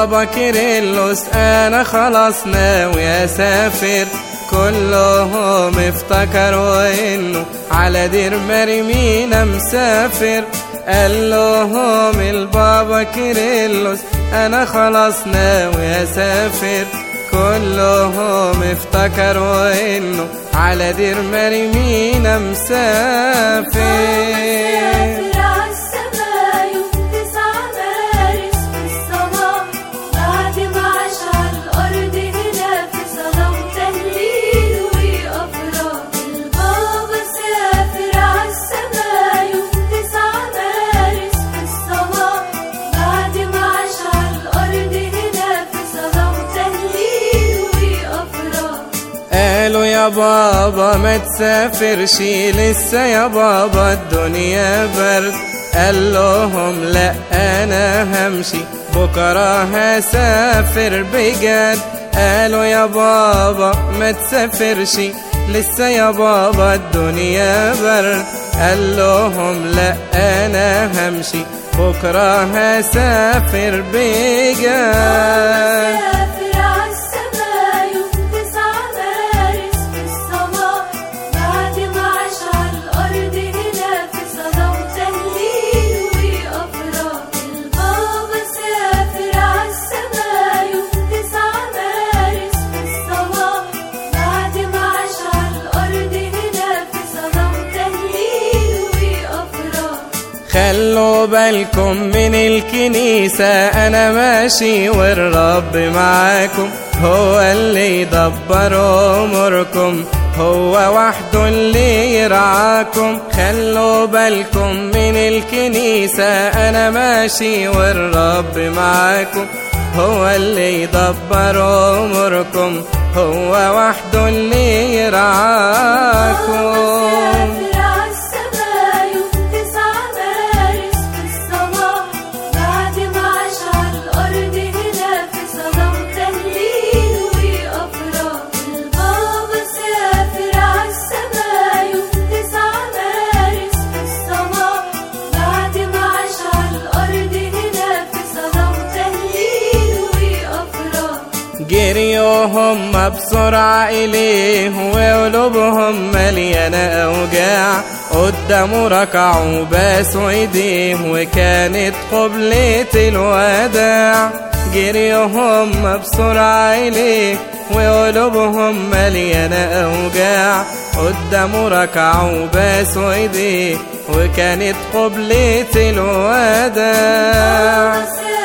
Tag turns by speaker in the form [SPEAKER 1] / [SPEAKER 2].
[SPEAKER 1] البابا كيرلس انا خلاص ناوي اسافر كلهم افتكروا انه على دير مريمينا مسافر قال لهم البابا كيرلس انا خلاص ناوي اسافر كلهم افتكروا انه على دير مريمينا مسافر
[SPEAKER 2] مسافر عالسما يوم تسعة مارس في الصلاة بعد ما عاش عالأرض هنا في صلاة وتهليل وأفراح البابا سافر عالسما يوم تسعة مارس في الصلاة بعد ما عاش عالأرض هنا في صلاة وتهليل وأفراح
[SPEAKER 1] قالوا يا بابا ما تسافرش لسه يا بابا الدنيا برد قال لهم لا انا همشي بكره هسافر بجد قالوا يا بابا ما تسافرش لسه يا بابا الدنيا برد قال لهم لا انا همشي بكره هسافر بجد
[SPEAKER 2] سافر عالسما يوم تسعة مارس في الصلاة بعد ما عاش عالأرض هنا في صلاة وتهليل وأفراح البابا سافر عالسما يوم تسعة مارس في الصلاة بعد ما عاش عالأرض هنا في صلاة وتهليل وأفراح
[SPEAKER 1] خلوا بالكم من الكنيسة أنا ماشي والرب معاكم هو اللي يدبر أموركم هو وحده اللي يرعاكم خلوا بالكم من الكنيسة أنا ماشي والرب معاكم هو اللي يدبر أموركم هو وحده اللي يرعاكم
[SPEAKER 2] سافر عالسما يوم تسعة مارس في الصلاة بعد ما عاش عالأرض هنا في صلاة وتهليل وأفراح البابا سافر عالسما يوم تسعة مارس في الصلاة بعد ما عاش عالأرض هنا في صلاة وتهليل وأفراح
[SPEAKER 1] جريوا هم بسرعة إليه وقلوبهم مليانة أوجاع قدامه ركعوا باسوا إيديه وكانت قبلة الوداع جريوا هم بسرعة إليه وقلوبهم مليانة أوجاع قدامه ركعوا باسوا إيديه وكانت قبلة الوداع